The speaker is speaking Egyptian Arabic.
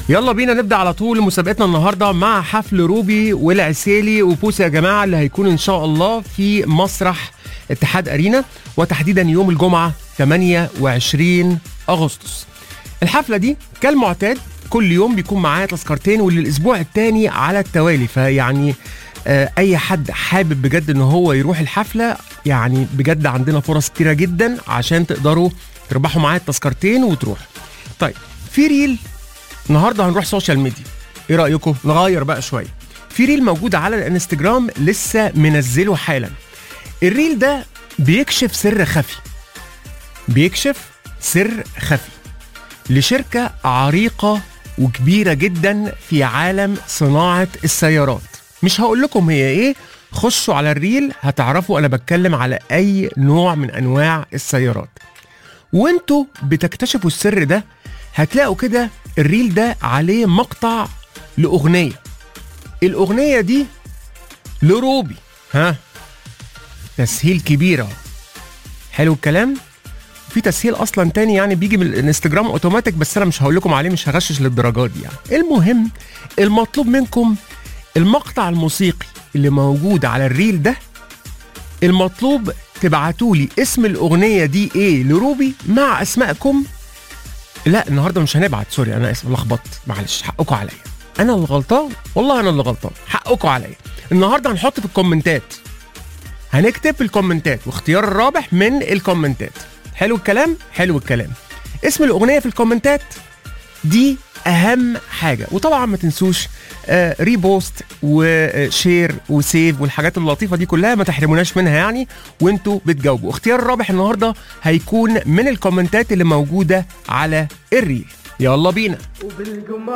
يلا بينا نبدا على طول مسابقتنا النهارده مع حفل روبي والعسيلي وبوسي يا جماعه اللي هيكون ان شاء الله في مسرح اتحاد ارينا وتحديدا يوم الجمعه 28 اغسطس. الحفله دي كالمعتاد كل يوم بيكون معايا تذكرتين وللاسبوع الثاني على التوالي فيعني آه، اي حد حابب بجد ان هو يروح الحفله يعني بجد عندنا فرص كتيره جدا عشان تقدروا تربحوا معايا التذكرتين وتروحوا. طيب في ريل النهارده هنروح سوشيال ميديا ايه رايكم نغير بقى شويه في ريل موجود على الانستجرام لسه منزله حالا الريل ده بيكشف سر خفي بيكشف سر خفي لشركه عريقه وكبيره جدا في عالم صناعه السيارات مش هقول لكم هي ايه خشوا على الريل هتعرفوا انا بتكلم على اي نوع من انواع السيارات وانتوا بتكتشفوا السر ده هتلاقوا كده الريل ده عليه مقطع لأغنية الأغنية دي لروبي ها تسهيل كبير اهو حلو الكلام في تسهيل اصلا تاني يعني بيجي من الانستجرام اوتوماتيك بس انا مش هقول لكم عليه مش هغشش للدرجات دي يعني المهم المطلوب منكم المقطع الموسيقي اللي موجود على الريل ده المطلوب تبعتوا لي اسم الاغنيه دي ايه لروبي مع اسمائكم لا النهارده مش هنبعت سوري انا اسف لخبطت معلش حقكم عليا انا اللي غلطان والله انا اللي غلطان حقكم عليا النهارده هنحط في الكومنتات هنكتب في الكومنتات واختيار الرابح من الكومنتات حلو الكلام حلو الكلام اسم الاغنيه في الكومنتات دي اهم حاجه وطبعا ما تنسوش آه ريبوست وشير وسيف والحاجات اللطيفه دي كلها ما تحرموناش منها يعني وانتوا بتجاوبوا اختيار الرابح النهارده هيكون من الكومنتات اللي موجوده على الريل يلا بينا وبالجمعة